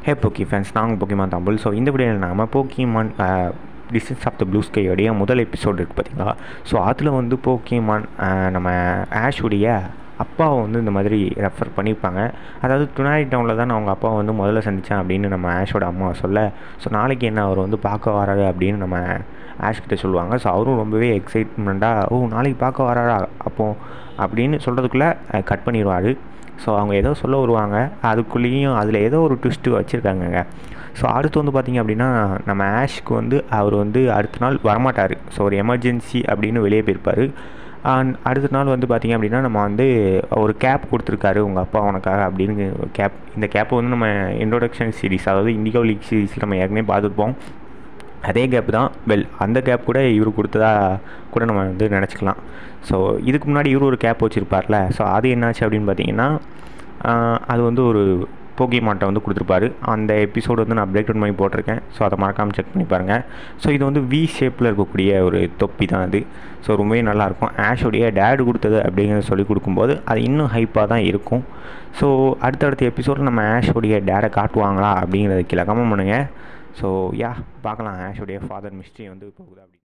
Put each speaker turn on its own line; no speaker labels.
ஹே போக்கி ஃபேன்ஸ் நாங்கள் Pokemon Tamil so இந்த வீடியோவில் நாம Pokemon distance of the blue ஸ்கையோடைய முதல் எபிசோட் இருக்குது பார்த்தீங்களா ஸோ அதில் வந்து போக்கிமான் நம்ம ஆஷுடைய அப்பாவை வந்து இந்த மாதிரி ரெஃபர் பண்ணியிருப்பாங்க அதாவது துணாரி டவுனில் தான் நான் அவங்க அப்பாவை வந்து முதல்ல சந்தித்தேன் அப்படின்னு நம்ம ஆஷோட அம்மா சொல்ல ஸோ நாளைக்கு என்ன அவர் வந்து பார்க்க வராரு அப்படின்னு நம்ம ஆஷ் கிட்ட சொல்லுவாங்க ஸோ அவரும் ரொம்பவே எக்ஸைட்மெண்ட்டாக ஓ நாளைக்கு பார்க்க வராரா அப்போ அப்படின்னு சொல்கிறதுக்குள்ளே கட் பண்ணிடுவார் ஸோ அவங்க ஏதோ சொல்ல வருவாங்க அதுக்குள்ளேயும் அதில் ஏதோ ஒரு ட்விஸ்ட்டு வச்சுருக்காங்கங்க ஸோ அடுத்து வந்து பார்த்திங்க அப்படின்னா நம்ம ஆஷ்க்கு வந்து அவர் வந்து அடுத்த நாள் வரமாட்டார் ஸோ ஒரு எமர்ஜென்சி அப்படின்னு வெளியே போயிருப்பார் அடுத்த நாள் வந்து பார்த்திங்க அப்படின்னா நம்ம வந்து ஒரு கேப் கொடுத்துருக்காரு உங்கள் அப்பா உனக்காக அப்படின்னு கேப் இந்த கேப்பை வந்து நம்ம இன்ட்ரோடக்ஷன் சீரிஸ் அதாவது இண்டிகோ லீக் சீரிஸில் நம்ம ஏற்கனவே பார்த்துருப்போம் அதே கேப் தான் வெல் அந்த கேப் கூட இவர் கொடுத்ததா கூட நம்ம வந்து நினச்சிக்கலாம் ஸோ இதுக்கு முன்னாடி இவர் ஒரு கேப் வச்சுருப்பார்ல ஸோ அது என்னாச்சு அப்படின்னு பார்த்தீங்கன்னா அது வந்து ஒரு போக்கிமான்ட்டை வந்து கொடுத்துருப்பாரு அந்த எபிசோடு வந்து நான் பிரேக் டவுன் பண்ணி போட்டிருக்கேன் ஸோ அதை மறக்காமல் செக் பண்ணி பாருங்கள் ஸோ இது வந்து வி ஷேப்பில் இருக்கக்கூடிய ஒரு தொப்பி தான் அது ஸோ ரொம்பவே நல்லாயிருக்கும் ஆஷோடைய டேடு கொடுத்தது அப்படிங்கிறத சொல்லி கொடுக்கும்போது அது இன்னும் ஹைப்பாக தான் இருக்கும் ஸோ அடுத்தடுத்த எபிசோடில் நம்ம ஆஷோடைய டேடை காட்டுவாங்களா அப்படிங்கிறத கீழே கமெண்ட் பண்ணுங்கள் ஸோ யா பார்க்கலாம் ஆஷோடைய ஃபாதர் மிஸ்ட்ரி வந்து போகுது அப்படி